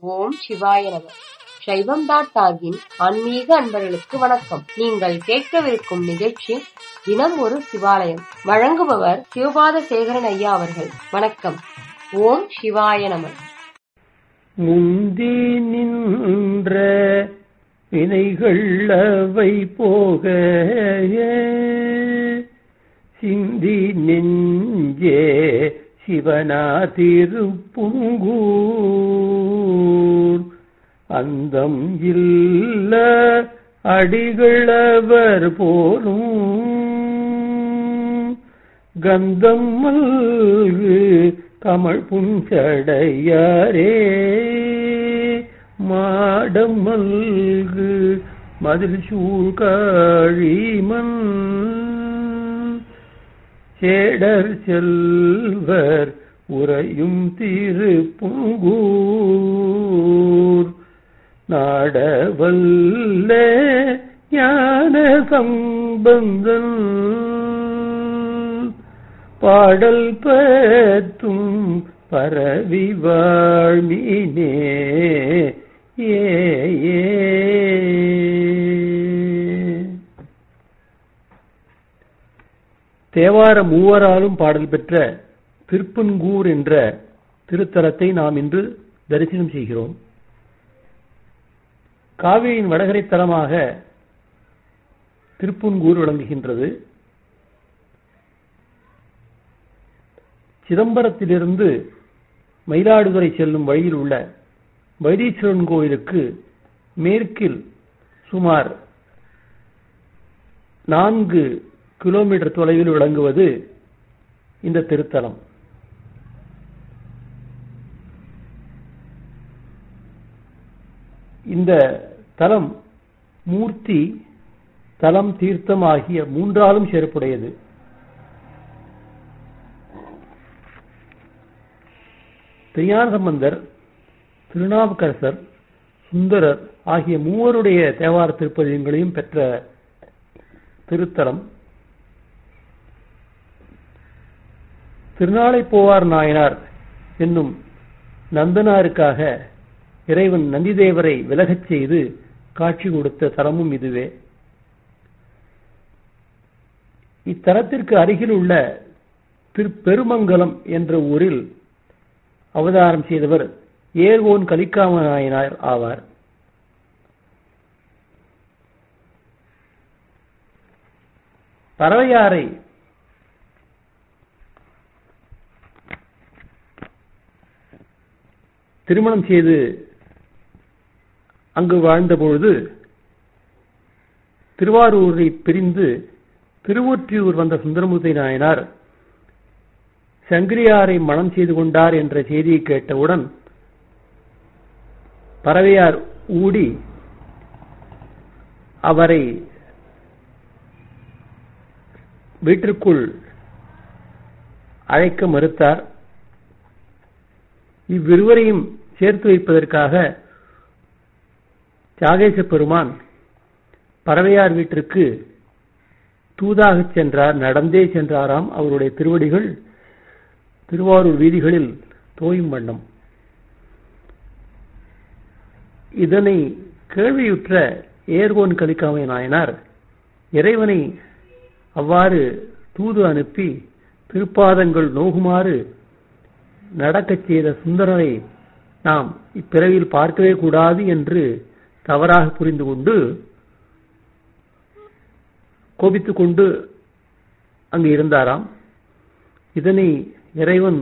ஓம் சிவாய நம சைவம் டாட் டாகின் ஆன்மீக அன்பர்களுக்கு வணக்கம் நீங்கள் கேட்கவிருக்கும் நிகழ்ச்சி தினம் ஒரு சிவாலயம் வழங்குபவர் சிவபாத சேகரன் ஐயா அவர்கள் வணக்கம் ஓம் சிவாய நம முந்தி நின்ற வினைகள் அவை போக சிந்தி நெஞ்சே சிவனா திருப்புங்கூர் அந்தம் இல்ல அடிகளவர் போலும் கந்தம் மல்கு கமல் புஞ்சடையாரே மாடம் மல்கு மதில் சூழ்காழிமன் சேடர் செல்வர் உறையும் திருப்புங்கூர் நாடவல்ல ஞான சம்பந்தன் பாடல் பத்தும் பரவி வாழ்மீனே ஏ ஏ. தேவார மூவராலும் பாடல் பெற்ற திருப்பன்கூர் என்ற திருத்தலத்தை நாம் இன்று தரிசனம் செய்கிறோம் காவிரியின் வடகரை தலமாக திருப்புன்கூர் விளங்குகின்றது சிதம்பரத்திலிருந்து மயிலாடுதுறை செல்லும் வழியில் உள்ள வைத்தீஸ்வரன் கோயிலுக்கு மேற்கில் சுமார் நான்கு கிலோமீட்டர் தொலைவில் விளங்குவது இந்த திருத்தலம் இந்த தலம் மூர்த்தி தலம் தீர்த்தம் ஆகிய மூன்றாலும் சிறப்புடையது திருஞான சம்பந்தர் திருநாவுக்கரசர் சுந்தரர் ஆகிய மூவருடைய தேவார திருப்பதிகங்களையும் பெற்ற திருத்தலம் திருநாளை போவார் நாயனார் என்னும் நந்தனாருக்காக இறைவன் நந்திதேவரை விலகச் செய்து காட்சி கொடுத்த தலமும் இதுவே இத்தலத்திற்கு அருகில் உள்ள திருப்பெருமங்கலம் என்ற ஊரில் அவதாரம் செய்தவர் ஏர்வோன் கலிக்காம நாயனார் ஆவார் பறவையாரை திருமணம் செய்து அங்கு வாழ்ந்தபொழுது திருவாரூரை பிரிந்து திருவொற்றியூர் வந்த சுந்தரமூர்த்தி நாயனார் சங்கிரியாரை மனம் செய்து கொண்டார் என்ற செய்தியை கேட்டவுடன் பறவையார் ஊடி அவரை வீட்டிற்குள் அழைக்க மறுத்தார் இவ்விருவரையும் சேர்த்து வைப்பதற்காக தியாகேச பெருமான் பறவையார் வீட்டிற்கு தூதாகச் சென்றார் நடந்தே சென்றாராம் அவருடைய திருவடிகள் திருவாரூர் வீதிகளில் தோயும் வண்ணம் இதனை கேள்வியுற்ற ஏர்கோன் கலிக்காமை நாயனார் இறைவனை அவ்வாறு தூது அனுப்பி திருப்பாதங்கள் நோகுமாறு நடக்கச் செய்த சுந்தரரை நாம் இப்பிறவியில் பார்க்கவே கூடாது என்று தவறாக புரிந்து கொண்டு கோபித்துக் கொண்டு அங்கு இருந்தாராம் இதனை இறைவன்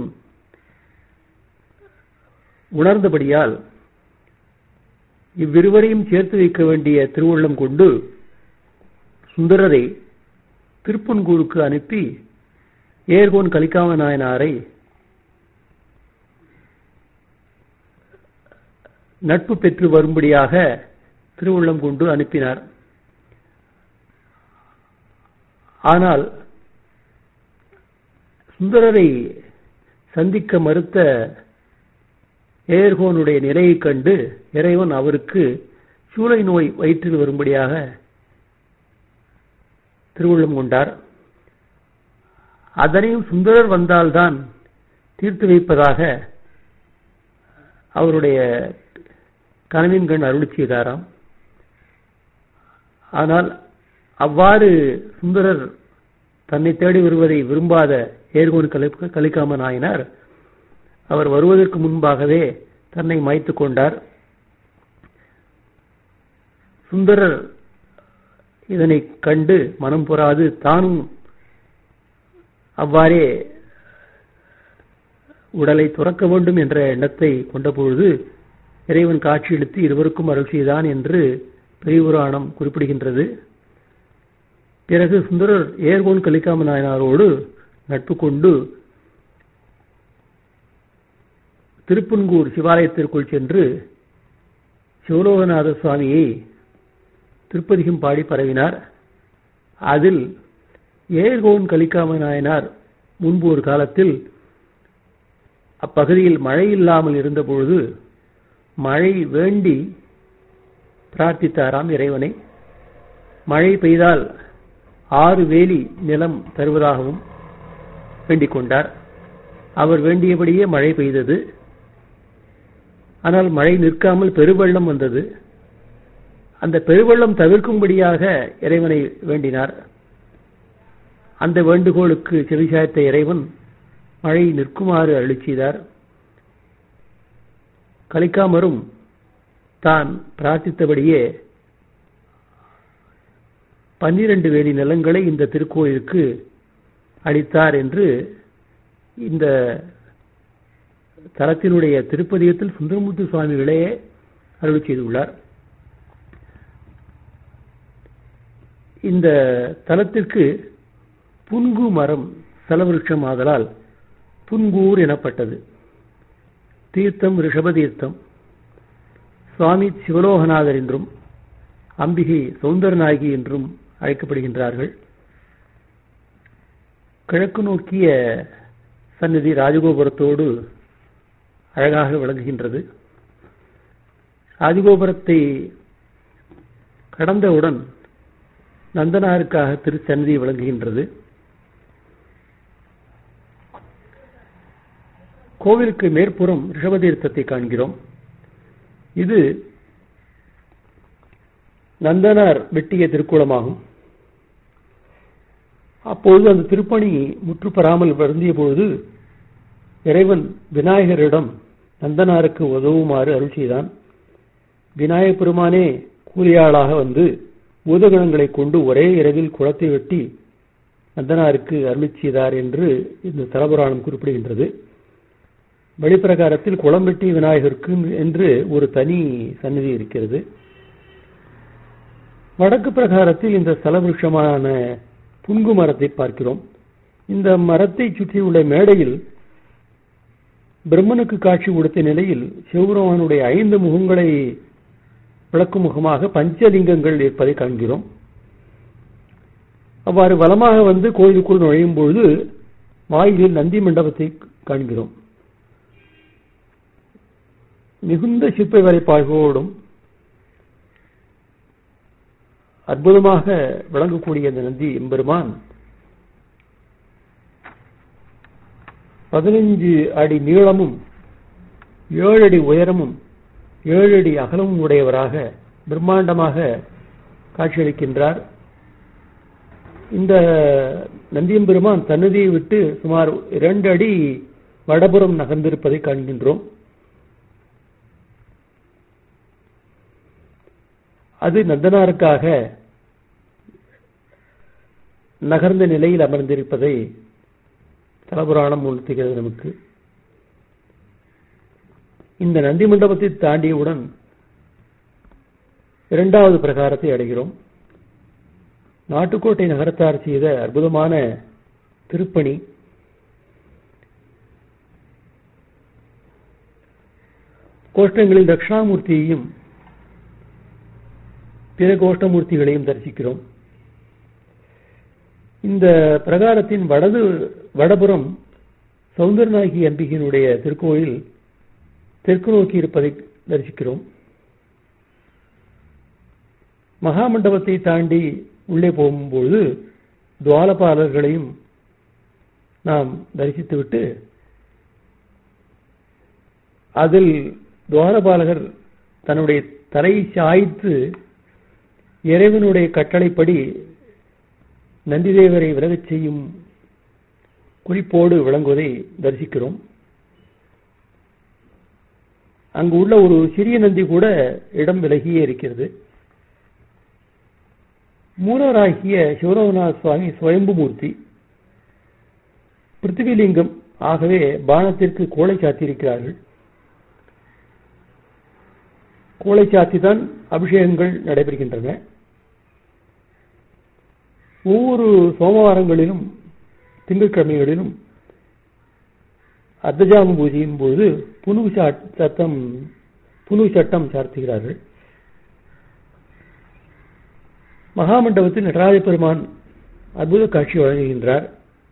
உணர்ந்தபடியால் இவ்விருவரையும் சேர்த்து வைக்க வேண்டிய திருவுள்ளம் கொண்டு சுந்தரரை திருப்பன்கூருக்கு அனுப்பி ஏர்கோன் கலிக்காம நாயனாரை நட்பு பெற்று வரும்படியாக திருவுள்ளம் கொண்டு அனுப்பினார் ஆனால் சுந்தரரை சந்திக்க மறுத்த ஏர்கோனுடைய நிலையைக் கண்டு இறைவன் அவருக்கு சூளை நோய் வயிற்றில் வரும்படியாக திருவுள்ளம் கொண்டார் அதனையும் சுந்தரர் வந்தால்தான் தீர்த்து வைப்பதாக அவருடைய கனவின் கண் அருளி செய்தாராம் ஆனால் அவ்வாறு சுந்தரர் தன்னை தேடி வருவதை விரும்பாத ஏர்கோன் கலிக்காம நாயனார் அவர் வருவதற்கு முன்பாகவே தன்னை மாய்த்துக் கொண்டார் சுந்தரர் இதனை கண்டு மனம் பொறாது தானும் அவ்வாறே உடலை துறக்க வேண்டும் என்ற எண்ணத்தை கொண்டபொழுது இறைவன் காட்சியளித்து இருவருக்கும் அருள் செய்தான் என்று பெரியபுராணம் குறிப்பிடுகின்றது பிறகு சுந்தரர் ஏர்கோன் கலிக்காம நாயனாரோடு நட்பு கொண்டு திருப்பன்கூர் சிவாலயத்திற்குள் சென்று சிவலோகநாத சுவாமியை திருப்பதிகம் பாடி பரவினார் அதில் ஏர்கோன் கலிக்காம நாயனார் முன்பு ஒரு காலத்தில் அப்பகுதியில் மழை இல்லாமல் இருந்தபொழுது மழை வேண்டி பிரார்த்தித்தாராம் இறைவனை மழை பெய்தால் ஆறு வேலி நிலம் தருவதாகவும் வேண்டிக் கொண்டார் அவர் வேண்டியபடியே மழை பெய்தது ஆனால் மழை நிற்காமல் பெருவெள்ளம் வந்தது அந்த பெருவெள்ளம் தவிர்க்கும்படியாக இறைவனை வேண்டினார் அந்த வேண்டுகோளுக்கு செவிசாய்த்த இறைவன் மழை நிற்குமாறு அருளி செய்தார் கலிக்காமரும் தான் பிரார்த்தித்தபடியே பன்னிரண்டு வேலி நிலங்களை இந்த திருக்கோயிலுக்கு அளித்தார் என்று இந்த தலத்தினுடைய திருப்பதியத்தில் சுந்தரமூர்த்தி சுவாமிகளே அருள் செய்துள்ளார் இந்த தலத்திற்கு புன்கு மரம் சலவிருஷம் ஆதலால் புன்கூர் எனப்பட்டது தீர்த்தம் ரிஷப தீர்த்தம் சுவாமி சிவலோகநாதர் என்றும் அம்பிகை சௌந்தரநாயகி என்றும் அழைக்கப்படுகின்றார்கள் கிழக்கு நோக்கிய சந்நிதி ராஜகோபுரத்தோடு அழகாக விளங்குகின்றது ராஜகோபுரத்தை கடந்தவுடன் நந்தனாருக்காக திருச்சந்நிதி விளங்குகின்றது கோவிலுக்கு மேற்புறம் ரிஷபதீர்த்தத்தை காண்கிறோம் இது நந்தனார் வெட்டிய திருக்குளமாகும் அப்பொழுது அந்த திருப்பணி முற்றுப்பெறாமல் வருந்திய பொழுது இறைவன் விநாயகரிடம் நந்தனாருக்கு உதவுமாறு அருள் செய்தான் விநாயகப் பெருமானே கூலியாளாக வந்து பூதகணங்களை கொண்டு ஒரே இரவில் குளத்தை வெட்டி நந்தனாருக்கு அருளி செய்தார் என்று இந்த தலபுராணம் குறிப்பிடுகின்றது வெளிப்பிரகாரத்தில் குளம் வெட்டி விநாயகருக்கு என்று ஒரு தனி சந்நிதி இருக்கிறது வடக்கு பிரகாரத்தில் இந்த ஸ்தலவிருஷமான புன்கு மரத்தை பார்க்கிறோம் இந்த மரத்தை சுற்றியுள்ள மேடையில் பிரம்மனுக்கு காட்சி கொடுத்த நிலையில் சிவபெருமானுடைய ஐந்து முகங்களை விளக்கும் முகமாக பஞ்சலிங்கங்கள் இருப்பதை காண்கிறோம் அவ்வாறு வலமாக வந்து கோயிலுக்குள் நுழையும் பொழுது வாயிலில் நந்தி மண்டபத்தை காண்கிறோம் மிகுந்த சிற்ப வேலைப்பாடுகளோடும் அற்புதமாக விளங்கக்கூடிய இந்த நந்தி எம்பெருமான் பதினைஞ்சு அடி நீளமும் ஏழு அடி உயரமும் ஏழு அடி அகலமும் உடையவராக பிரம்மாண்டமாக காட்சியளிக்கின்றார் இந்த நந்தியம்பெருமான் தன்னதியை விட்டு சுமார் இரண்டு அடி வடபுறம் நகர்ந்திருப்பதை காண்கின்றோம் அது நந்தனாருக்காக நகர்ந்த நிலையில் அமர்ந்திருப்பதை தலபுராணம் உணர்த்துகிறது நமக்கு இந்த நந்தி மண்டபத்தை தாண்டியவுடன் இரண்டாவது பிரகாரத்தை அடைகிறோம் நாட்டுக்கோட்டை நகரத்தார் செய்த அற்புதமான திருப்பணி கோஷ்டங்களில் தட்சிணாமூர்த்தியையும் பிற கோஷ்டமூர்த்திகளையும் தரிசிக்கிறோம் இந்த பிரகாரத்தின் வடது வடபுறம் சௌந்தரநாயகி அம்பிகையினுடைய திருக்கோயில் தெற்கு நோக்கி இருப்பதை தரிசிக்கிறோம் மகாமண்டபத்தை தாண்டி உள்ளே போகும்போது துவாலபாலர்களையும் நாம் தரிசித்துவிட்டு அதில் துவாரபாலகர் தன்னுடைய தலை சாய்த்து இறைவனுடைய கட்டளைப்படி நந்திதேவரை விலகச் செய்யும் குறிப்போடு விளங்குவதை தரிசிக்கிறோம் அங்கு உள்ள ஒரு சிறிய நந்தி கூட இடம் விலகியே இருக்கிறது மூலவராகிய சிவரோகநாத சுவாமி சுயம்புமூர்த்தி பிருத்திவிலிங்கம் ஆகவே பானத்திற்கு கோலை சாத்தியிருக்கிறார்கள் கோலை சாத்திதான் அபிஷேகங்கள் நடைபெறுகின்றன ஒவ்வொரு சோமவாரங்களிலும் திங்கட்கிழமைகளிலும் அர்த்தஜாம பூஜையின் போது புனு சட்டம் புனு சட்டம் சார்த்துகிறார்கள் மகாமண்டபத்தில் நடராஜ பெருமான் அற்புத காட்சி வழங்குகின்றார்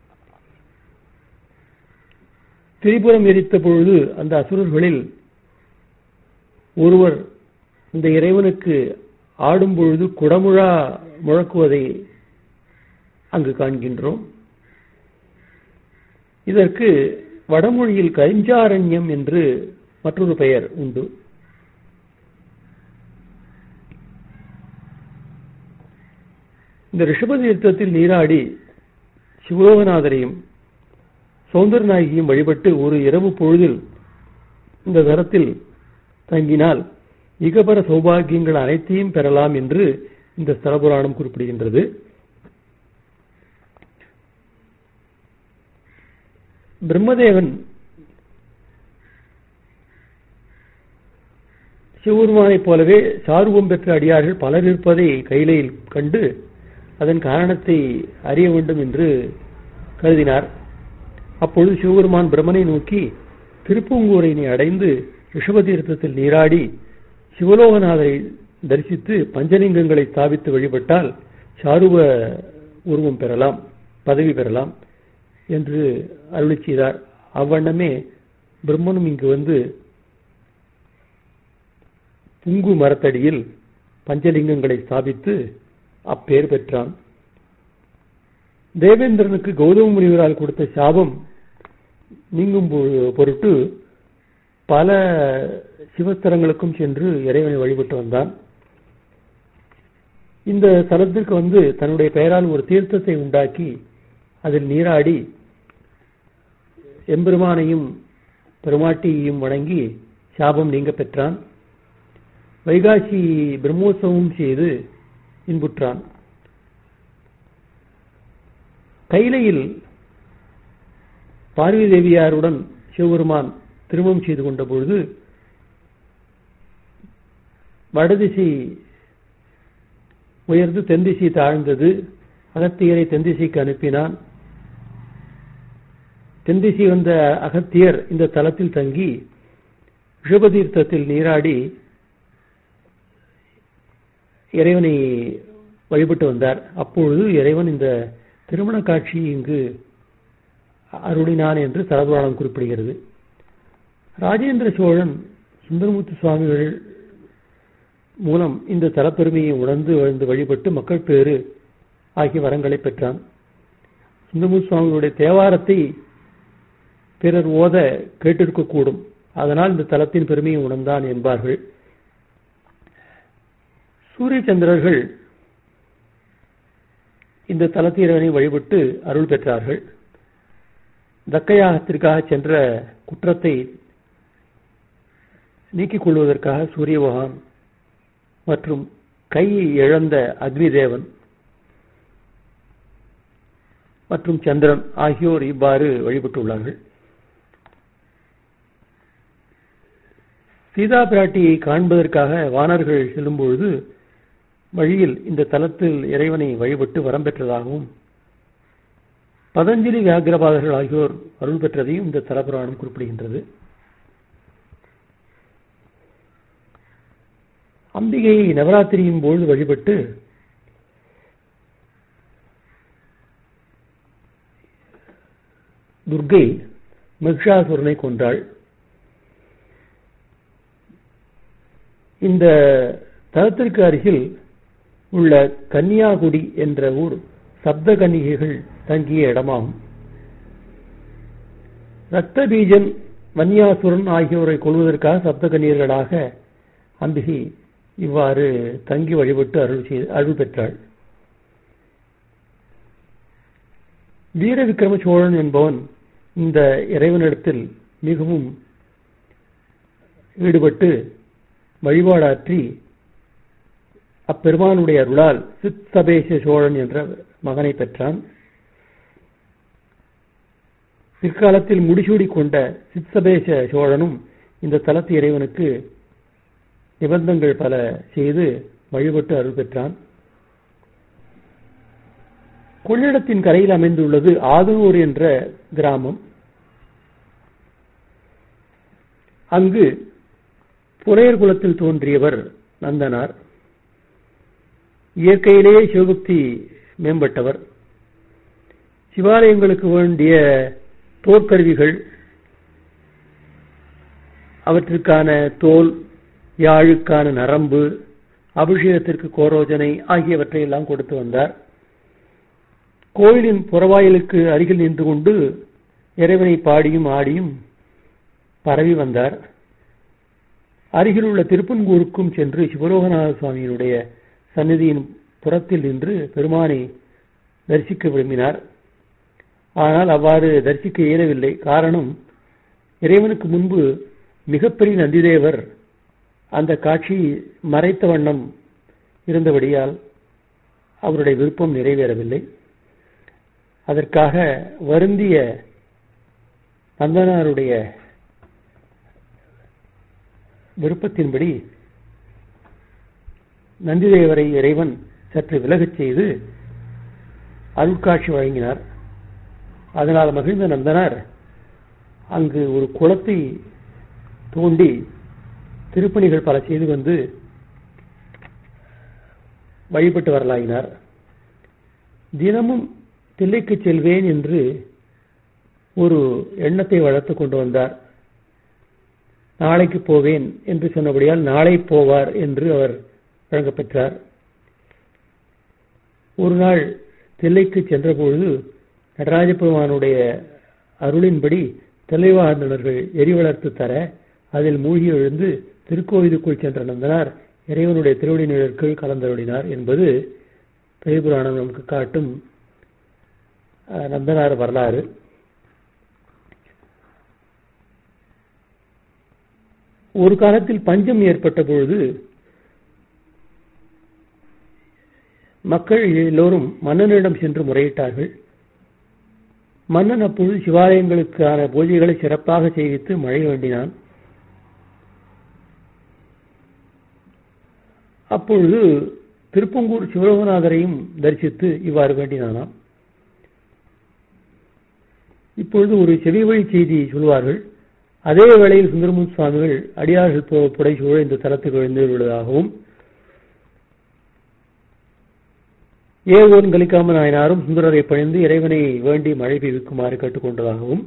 திரிபுரம் எரித்த பொழுது அந்த அசுரர்களில் ஒருவர் இந்த இறைவனுக்கு ஆடும் பொழுது குடமுழா முழக்குவதை அங்கு காண்கின்றோம் இதற்கு வடமொழியில் கரிஞ்சாரண்யம் என்று மற்றொரு பெயர் உண்டு இந்த ரிஷப தீர்த்தத்தில் நீராடி சிவலோகநாதரையும் சௌந்தரநாயகியும் வழிபட்டு ஒரு இரவு பொழுதில் இந்த தரத்தில் தங்கினால் இகபர சௌபாகியங்கள் அனைத்தையும் பெறலாம் என்று இந்த ஸ்தல புராணம் குறிப்பிடுகின்றது பிரம்மதேவன் சிவபெருமானைப் போலவே சார்வம் பெற்ற அடியார்கள் பலர் இருப்பதை கையிலையில் கண்டு அதன் காரணத்தை அறிய வேண்டும் என்று கருதினார் அப்பொழுது சிவபெருமான் பிரம்மனை நோக்கி திருப்பூங்கூரை அடைந்து ரிஷபதீர்த்தத்தில் நீராடி சிவலோகநாதரை தரிசித்து பஞ்சலிங்கங்களை ஸ்தாபித்து வழிபட்டால் சாருவ உருவம் பெறலாம் பதவி பெறலாம் என்று அருளி செய்தார் அவ்வண்ணமே பிரம்மனும் இங்கு வந்து புங்கு மரத்தடியில் பஞ்சலிங்கங்களை ஸ்தாபித்து அப்பேர் பெற்றான் தேவேந்திரனுக்கு கௌதம முனிவரால் கொடுத்த சாபம் நீங்கும் பொருட்டு பல சிவஸ்தலங்களுக்கும் சென்று இறைவனை வழிபட்டு வந்தான் இந்த தலத்திற்கு வந்து தன்னுடைய பெயரால் ஒரு தீர்த்தத்தை உண்டாக்கி அதில் நீராடி எம்பெருமானையும் பெருமாட்டியையும் வணங்கி சாபம் நீங்க பெற்றான் வைகாசி பிரம்மோற்சவம் செய்து இன்புற்றான் கைலையில் பார்வதி தேவியாருடன் சிவபெருமான் திருமணம் செய்து கொண்ட பொழுது வடதிசை உயர்ந்து தென்திசை தாழ்ந்தது அகத்தியரை தென்திசைக்கு அனுப்பினான் தென்திசை வந்த அகத்தியர் இந்த தலத்தில் தங்கி ரிஷபதீர்த்தத்தில் நீராடி இறைவனை வழிபட்டு வந்தார் அப்பொழுது இறைவன் இந்த திருமண காட்சி இங்கு அருளினான் என்று தலபுராணம் குறிப்பிடுகிறது ராஜேந்திர சோழன் சுந்தரமூர்த்தி சுவாமிகள் மூலம் இந்த தலப்பெருமையை உணர்ந்து வாழ்ந்து வழிபட்டு மக்கள் பேறு ஆகிய வரங்களை பெற்றான் சுந்தரமூர்த்தி சுவாமிகளுடைய தேவாரத்தை பிறர் ஓத கேட்டிருக்கக்கூடும் அதனால் இந்த தலத்தின் பெருமையை உணர்ந்தான் என்பார்கள் சூரிய சந்திரர்கள் இந்த தலத்தீரவனை வழிபட்டு அருள் பெற்றார்கள் தக்கையாகத்திற்காக சென்ற குற்றத்தை நீக்கிக் கொள்வதற்காக சூரிய பகவான் மற்றும் கையை இழந்த அக்னி தேவன் மற்றும் சந்திரன் ஆகியோர் இவ்வாறு வழிபட்டுள்ளார்கள் சீதா பிராட்டியை காண்பதற்காக வானர்கள் செல்லும்பொழுது வழியில் இந்த தலத்தில் இறைவனை வழிபட்டு வரம் பெற்றதாகவும் பதஞ்சலி வியாகிரபாதர்கள் ஆகியோர் அருள் பெற்றதையும் இந்த தலபுராணம் குறிப்பிடுகின்றது அம்பிகையை நவராத்திரியின் பொழுது வழிபட்டு துர்கை மகிஷாசுரனை கொன்றாள் இந்த தலத்திற்கு அருகில் உள்ள கன்னியாகுடி என்ற ஊர் சப்த கன்னிகைகள் தங்கிய இடமாகும் ரத்த பீஜன் வன்னியாசுரன் ஆகியோரை கொள்வதற்காக சப்த கன்னியர்களாக அம்பிகை இவ்வாறு தங்கி வழிபட்டு அருள் செய்து அருள் பெற்றாள் வீர விக்ரம சோழன் என்பவன் இந்த இறைவனிடத்தில் மிகவும் ஈடுபட்டு வழிபாடாற்றி அப்பெருமானுடைய அருளால் சித்தபேச சோழன் என்ற மகனை பெற்றான் பிற்காலத்தில் முடிசூடி கொண்ட சித்தபேச சோழனும் இந்த தலத்து இறைவனுக்கு நிபந்தங்கள் பல செய்து வழிபட்டு அருள் பெற்றான் கொள்ளிடத்தின் கரையில் அமைந்துள்ளது ஆதூர் என்ற கிராமம் அங்கு புலையர் குலத்தில் தோன்றியவர் நந்தனார் இயற்கையிலேயே சிவபக்தி மேம்பட்டவர் சிவாலயங்களுக்கு வேண்டிய தோற்கருவிகள் அவற்றிற்கான தோல் யாழுக்கான நரம்பு அபிஷேகத்திற்கு கோரோஜனை ஆகியவற்றை எல்லாம் கொடுத்து வந்தார் கோயிலின் புறவாயிலுக்கு அருகில் நின்று கொண்டு இறைவனை பாடியும் ஆடியும் பரவி வந்தார் அருகில் உள்ள திருப்பன்கூருக்கும் சென்று சிவலோகநாத சுவாமியினுடைய சந்நிதியின் புறத்தில் நின்று பெருமானை தரிசிக்க விரும்பினார் ஆனால் அவ்வாறு தரிசிக்க இயலவில்லை காரணம் இறைவனுக்கு முன்பு மிகப்பெரிய நந்திதேவர் அந்த காட்சி மறைத்த வண்ணம் இருந்தபடியால் அவருடைய விருப்பம் நிறைவேறவில்லை அதற்காக வருந்திய நந்தனாருடைய விருப்பத்தின்படி நந்திதேவரை இறைவன் சற்று விலகச் செய்து அருட்காட்சி வழங்கினார் அதனால் மகிழ்ந்த நந்தனார் அங்கு ஒரு குளத்தை தோண்டி திருப்பணிகள் பல செய்து வந்து வழிபட்டு வரலாயினார் தினமும் தில்லைக்கு செல்வேன் என்று ஒரு எண்ணத்தை வளர்த்து கொண்டு வந்தார் நாளைக்கு போவேன் என்று சொன்னபடியால் நாளை போவார் என்று அவர் வழங்கப் பெற்றார் ஒரு நாள் தில்லைக்கு சென்றபொழுது நடராஜ பெருமானுடைய அருளின்படி தில்லைவாழ்ந்தனர்கள் எரி வளர்த்து தர அதில் மூழ்கி எழுந்து திருக்கோவிலுக்குள் சென்ற நந்தனார் இறைவனுடைய திருவடி நிழற்குள் கலந்தருளினார் என்பது பெரியபுராணம் நமக்கு காட்டும் நந்தனார் வரலாறு ஒரு காலத்தில் பஞ்சம் ஏற்பட்ட பொழுது மக்கள் எல்லோரும் மன்னனிடம் சென்று முறையிட்டார்கள் மன்னன் அப்பொழுது சிவாலயங்களுக்கான பூஜைகளை சிறப்பாக செய்வித்து மழை வேண்டினான் அப்பொழுது திருப்பங்கூர் சிவலோகநாதரையும் தரிசித்து இவ்வாறு வேண்டினானாம் இப்பொழுது ஒரு செவி வழி செய்தி சொல்வார்கள் அதே வேளையில் சுந்தரமுன் சுவாமிகள் அடியார்கள் புடை சூழ இந்த தலத்துக்கு எழுந்துள்ளதாகவும் ஏகோன் கலிக்காம நாயனாரும் சுந்தரரை பணிந்து இறைவனை வேண்டி மழை பெய்விக்குமாறு கேட்டுக்கொண்டதாகவும்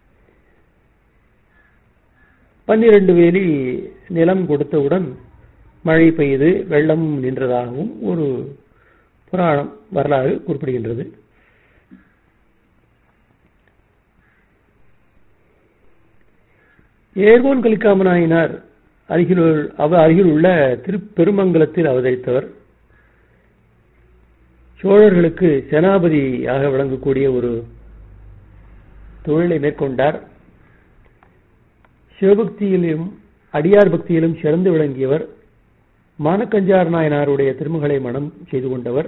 பன்னிரண்டு வேலி நிலம் கொடுத்தவுடன் மழை பெய்து வெள்ளம் நின்றதாகவும் ஒரு புராணம் வரலாறு குறிப்பிடுகின்றது ஏர்கோன் கலிக்காம நாயனார் அருகில் அவ அருகில் உள்ள திருப்பெருமங்கலத்தில் அவதரித்தவர் சோழர்களுக்கு சேனாபதியாக விளங்கக்கூடிய ஒரு தொழிலை மேற்கொண்டார் சிவபக்தியிலும் அடியார் பக்தியிலும் சிறந்து விளங்கியவர் மானக்கஞ்சார் நாயனாருடைய திருமகளை மனம் செய்து கொண்டவர்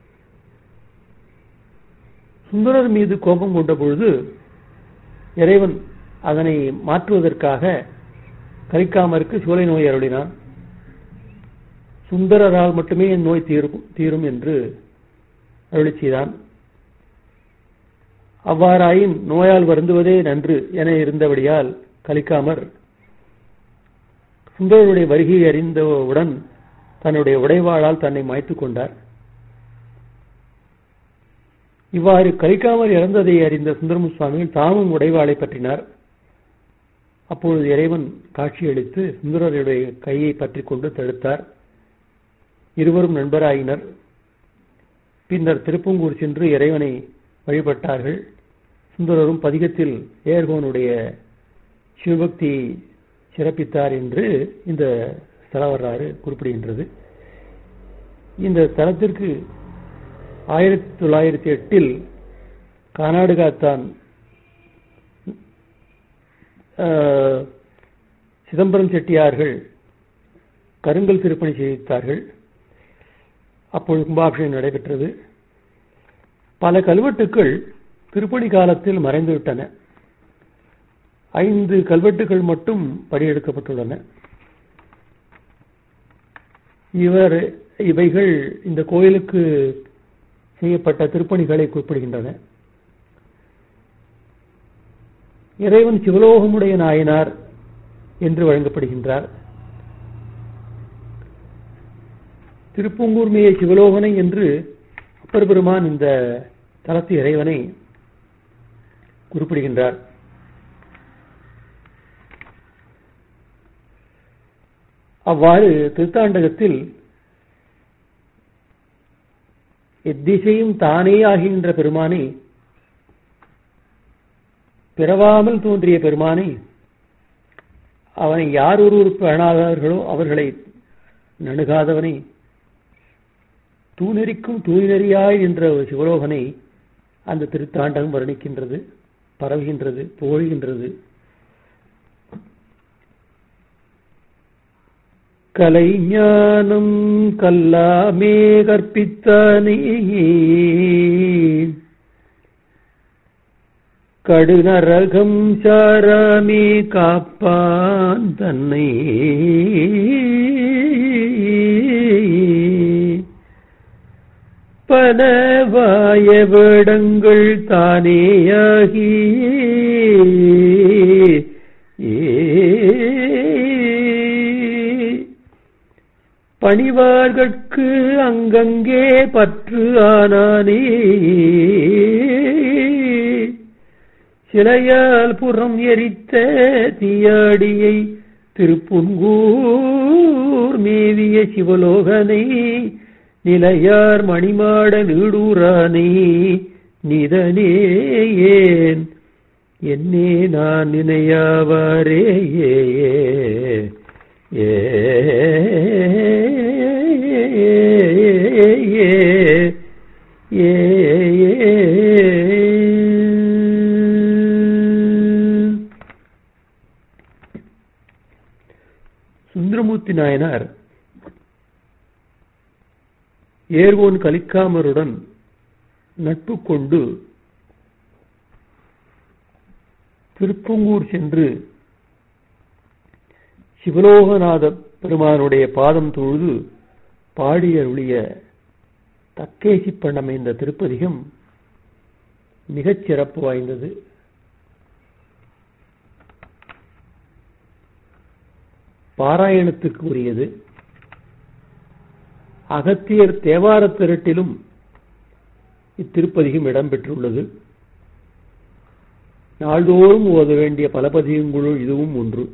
சுந்தரர் மீது கோபம் கொண்ட பொழுது இறைவன் அதனை மாற்றுவதற்காக கரிக்காமருக்கு சூளை நோய் அருளினான் சுந்தரரால் மட்டுமே என் நோய் தீரும் தீரும் என்று அருளி செய்தான் அவ்வாறாயின் நோயால் வருந்துவதே நன்று என இருந்தபடியால் கலிக்காமர் சுந்தரருடைய வருகையை அறிந்தவுடன் தன்னுடைய உடைவாளால் தன்னை மாய்த்துக் கொண்டார் இவ்வாறு கலிக்காமர் இறந்ததை அறிந்த சுந்தரமு சுவாமிகள் தாமும் உடைவாளை பற்றினார் அப்பொழுது இறைவன் காட்சியளித்து சுந்தரருடைய கையை பற்றிக் கொண்டு தடுத்தார் இருவரும் நண்பராயினர் பின்னர் திருப்பங்கூர் சென்று இறைவனை வழிபட்டார்கள் சுந்தரரும் பதிகத்தில் ஏர்கோனுடைய சிவபக்தி சிறப்பித்தார் என்று இந்த ஸ்தல வரலாறு குறிப்பிடுகின்றது இந்த தலத்திற்கு ஆயிரத்தி தொள்ளாயிரத்தி எட்டில் கர்நாடகா தான் ஆஹ், சிதம்பரம் செட்டியார்கள் கருங்கல் திருப்பணி செய்தார்கள் அப்பொழுது கும்பாபிஷேகம் நடைபெற்றது பல கல்வெட்டுக்கள் திருப்பணி காலத்தில் மறைந்துவிட்டன ஐந்து கல்வெட்டுகள் மட்டும் படியெடுக்கப்பட்டுள்ளன இவர் இவைகள் இந்த கோயிலுக்கு செய்யப்பட்ட திருப்பணிகளை குறிப்பிடுகின்றன இறைவன் சிவலோகமுடைய நாயனார் என்று வழங்கப்படுகின்றார் திருப்பூங்கூர் மேய சிவலோகனை என்று அப்பர் பெருமான் இந்த தலத்து இறைவனை குறிப்பிடுகின்றார் அவ்வாறு திருத்தாண்டகத்தில் எத்திசையும் தானே ஆகின்ற பெருமானை பிறவாமல் தோன்றிய பெருமானை அவனை யார் ஒருவர் பேணாதார்களோ அவர்களை நணுகாதவனை தூணெறிக்கும் தூய்நெறியாய் என்ற ஒரு சிவலோகனை அந்த திருத்தாண்டகம் வர்ணிக்கின்றது பரவுகின்றது புகழ்கின்றது கலை ஞானம் கல்லாமே கற்பித்தானே கடுநரகம் சாராமே காப்பான் தன்னை பலவாய வேடங்கள் தானேயாகி ஏ பணிவார்கட்கு அங்கங்கே பற்று ஆனானே சிலையால் புறம் எரித்த தீயாடியை திருப்புன்கூர் மேவிய சிவலோகனை நிலையார் மணிமாட நீடூரானே நிதனே ஏன் என்னே நான் நினையாவாரே ஏ ஏ சுந்தரமூர்த்தி நாயனார் ஏர்வோன் கலிக்காமருடன் நட்பு கொண்டு திருப்பங்கூர் சென்று சிவலோகநாத பெருமானுடைய பாதம் தொழுது பாடியருளிய தக்கேசி பண்ணமைந்த திருப்பதிகம் மிகச் சிறப்பு வாய்ந்தது பாராயணத்துக்கு உரியது அகத்தியர் தேவார திரட்டிலும் இத்திருப்பதிகம் இடம்பெற்றுள்ளது நாள்தோறும் ஓத வேண்டிய பல பதிகங்களுள் இதுவும் ஒன்று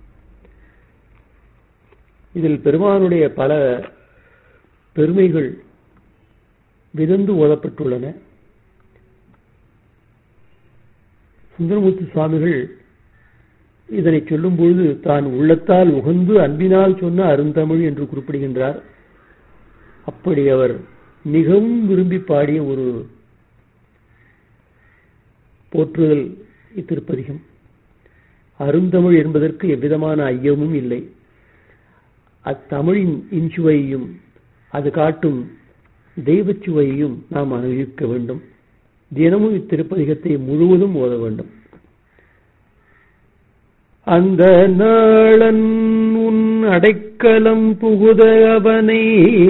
இதில் பெருமானுடைய பல பெருமைகள் விதந்து ஓதப்பட்டுள்ளன சுந்தரமூர்த்தி சுவாமிகள் இதனை சொல்லும் பொழுது தான் உள்ளத்தால் உகந்து அன்பினால் சொன்ன அருந்தமிழ் என்று குறிப்பிடுகின்றார் அப்படி அவர் மிகவும் விரும்பி பாடிய ஒரு போற்றுதல் இத்திருப்பதிகம் அருந்தமிழ் என்பதற்கு எவ்விதமான ஐயமும் இல்லை அத்தமிழின் இன்சுவையையும் அது காட்டும் தெய்வச் சுவையையும் நாம் அனுபவிக்க வேண்டும் தினமும் இத்திருப்பதிகத்தை முழுவதும் ஓத வேண்டும் அந்த நாளன் உன் அடைக்கலம் புகுத அவனை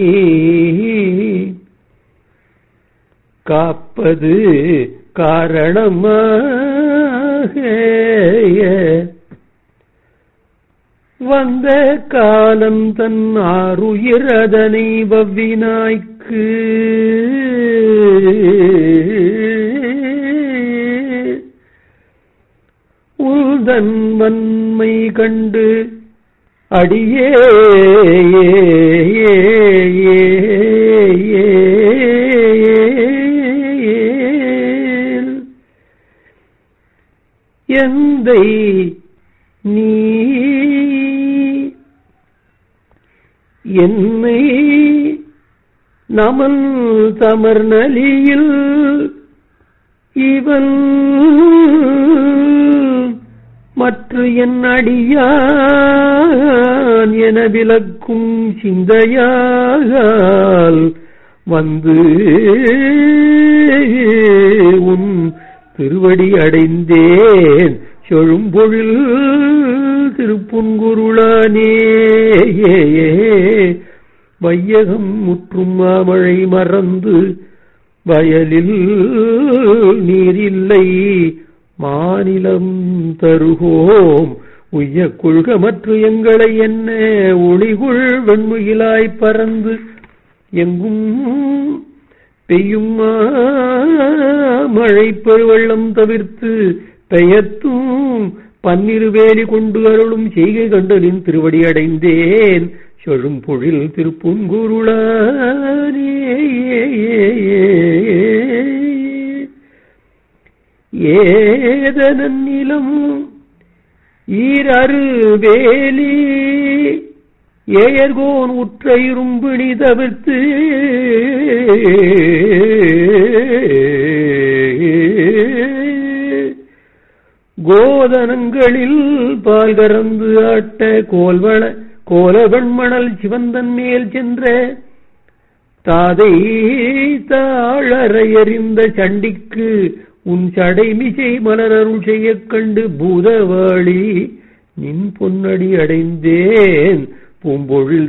காப்பது காரணமாக வந்த காலம் தன் ஆறுயிர் அதனை வவ்வினாய்க்கு உள்தன் வன்மை கண்டு அடியே எந்தை நீ என்னை நமன் தமர் நலியில் இவன் மற்ற என் அடியான் என விளக்கும் சிந்தையால் வந்து உன் திருவடி அடைந்தேன் செழும்பொழில் திருப்புன்குருளானே வையகம் முற்றும் மாமழை மறந்து வயலில் நீரில்லை மாநிலம் தருகோம் உய்ய கொள்கமற்று எங்களை என்ன ஒளிகுள் வெண்முகிலாய் பறந்து எங்கும் பெய்யும் மழை பெருவெள்ளம் தவிர்த்து பெயர்த்தும் பன்னிரு வேலி கொண்டு அருளும் செய்கை கண்டலின் திருவடி அடைந்தேன் சொல்லும் பொழில் திருப்புங்குருளானே ஏதனன் நிலம் ஈரரு வேலி ஏயர்கோன் உற்ற இரும்பிணி தவிர்த்து கோதனங்களில் பால் கறந்து ஆட்ட கோல்வள கோலவெண்மணல் சிவந்தன் மேல் சென்ற தாதை தாழறையறிந்த சண்டிக்கு உன் சடைமிசை மலரருள் செய்யக் கண்டு பூதவாளி நின் பொன்னடி அடைந்தேன் பூம்பொழில்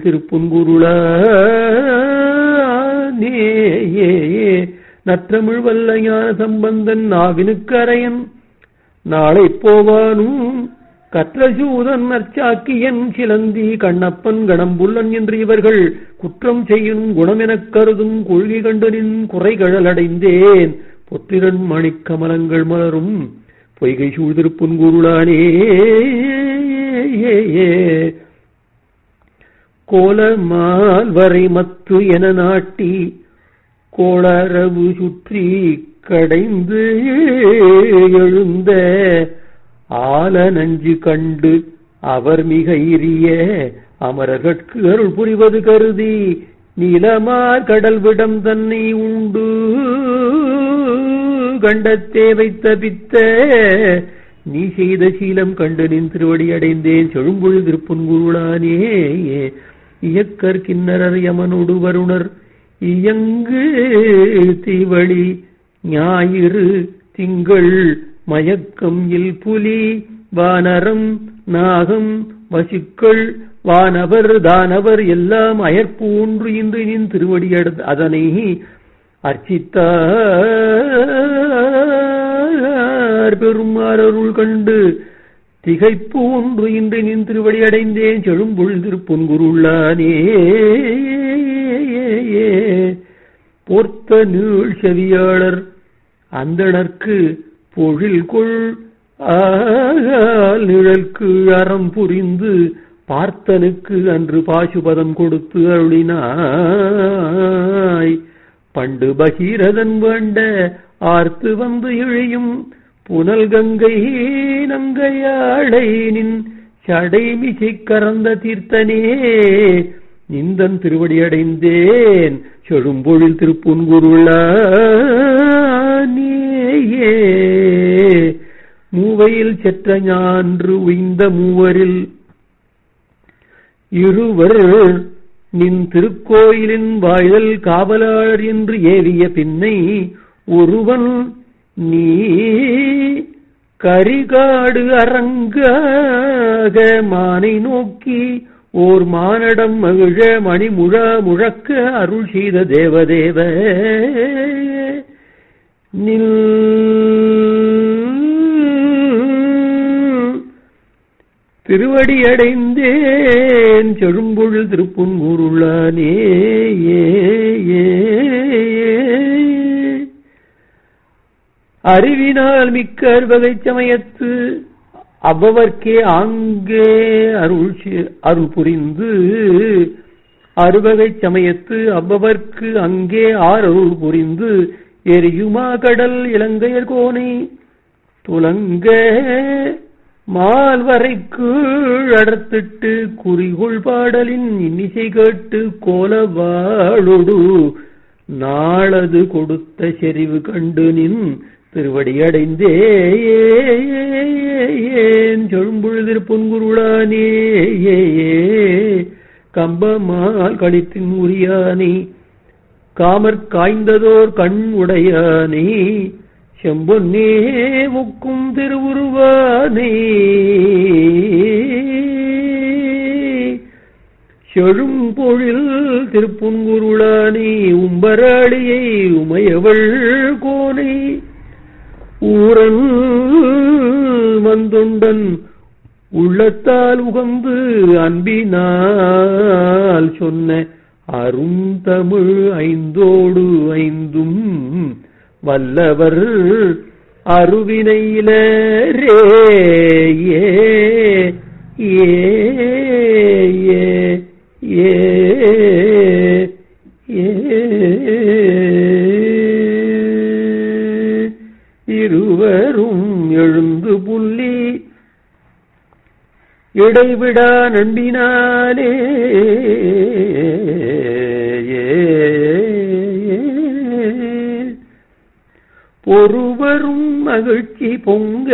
திருப்புன்குருளானே நற்றமிழ் வல்ல ஞான சம்பந்தன் நாவினுக்கு அரையன் நாளை போவானும் கற்றசூதன் நற்சாக்கியன் சிலந்தி கண்ணப்பன் கணம்புல்லன் என்று இவர்கள் குற்றம் செய்யும் குணமெனக் கருதும் கொள்கை கண்டனின் குறைகழல் அடைந்தேன் பொத்திரன் மணிக்கமலங்கள் மலரும் பொய்கை சூழ்திருப்புன்குருளானே கோலமால் வரை மத்து என நாட்டி கோளரவு சுற்றி கடைந்து எழுந்த ஆல நஞ்சு கண்டு அவர் மிக இரிய அமரர்கட்கு அருள் புரிவது கருதி நீலமார் கடல் விடம் தன்னை உண்டு கண்டத்தே வைத்த பித்த நீ செய்த சீலம் கண்டு நின் திருவடி அடைந்தேன் செழும்பொழு திருப்புன்குருளானே இயக்கர் கிண்ணரர் யமனொடு வருணர் இயங்கு தீவழி ஞாயிறு திங்கள் மயக்கம் இல் புலி வானரம் நாகம் வசுக்கள் வானவர் தானவர் எல்லாம் அயற்பு ஒன்று இன்று நின் திருவடி அதனை அர்ச்சித்தார் பெருமாறருள் கண்டு திகைப்பு ஒன்று இன்று நின் திருவடி அடைந்தேன் செழும்பொழு திருப்பொன்குருள்ளானே போர்த்த நீள் செவியாளர் அந்தணர்க்கு பொழில் கொள் ஆகால் நிழற்கு அறம் புரிந்து பார்த்தனுக்கு அன்று பாசுபதம் கொடுத்து அருளினாய் பண்டு பகீரதன் வேண்ட ஆர்த்து வந்து இழியும் புனல் கங்கை நங்கையாளை நின் சடைமிசை கறந்த தீர்த்தனே நிந்தன் திருவடி அடைந்தேன் செழும்பொழில் திருப்புன்குருளானேயே மூவையில் செற்ற ஞான்று உய்ந்த மூவரில் இருவர் நின் திருக்கோயிலின் வாய்தல் காவலாளர் என்று ஏவிய பின்னை ஒருவன் நீ கரிகாடு அரங்காக மானை நோக்கி ஓர் மானடம் மகிழ மணிமுழ முழக்க அருள் செய்த தேவதேவ நில் திருவடி அடைந்தேன் செழும்பொழில் திருப்புன்கூருள்ளானே அறிவினால் மிக்க அறுவகை சமயத்து அவ்வவர்க்கே ஆங்கே அருள் அருள் புரிந்து அறுவகை சமயத்து அவ்வவர்க்கு அங்கே ஆர் அருள் புரிந்து எரியுமா கடல் இலங்கையர் கோனை துலங்க மால்வரைக்கு அடர்த்திட்டு குறிகுள் பாடலின் இன்னிசை கேட்டு கோலவாழொடு நாளது கொடுத்த செறிவு கண்டு நின் திருவடி அடைந்தேன் சொல்பொழுதிற் பொன்குருளானே கம்பமால் களித்தின் உரியானே காமற் காய்ந்ததோர் கண் உடையானே செம்பொன்னே முக்கும் திருவுருவானே செழும்பொழில் திருப்புன்குருளானே உம்பராளியை உமையவள் கோனை ஊரன் மந்துண்டன் உள்ளத்தால் உகந்து அன்பினால் சொன்ன அருந்தமிழ் ஐந்தோடு ஐந்தும் வல்லவர் அருவினையிலரே ஏ ஏ ஏ ஏ இருவரும் எழுந்து புள்ளி இடைவிடா நம்பினாலே பொறுவரும் மகிழ்ச்சி பொங்க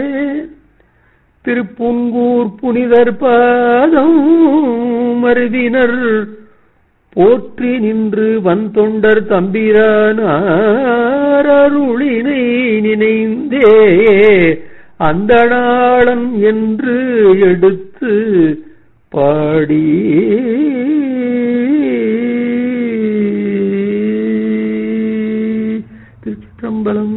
திருப்புங்கூர் புனிதர் பாதம் மருதினர் போற்றி நின்று வந்தொண்டர் தம்பிரானார் அருளினை நினைந்தே அந்த நாளன் என்று எடுத்து பாடி திருச்சிற்றம்பலம்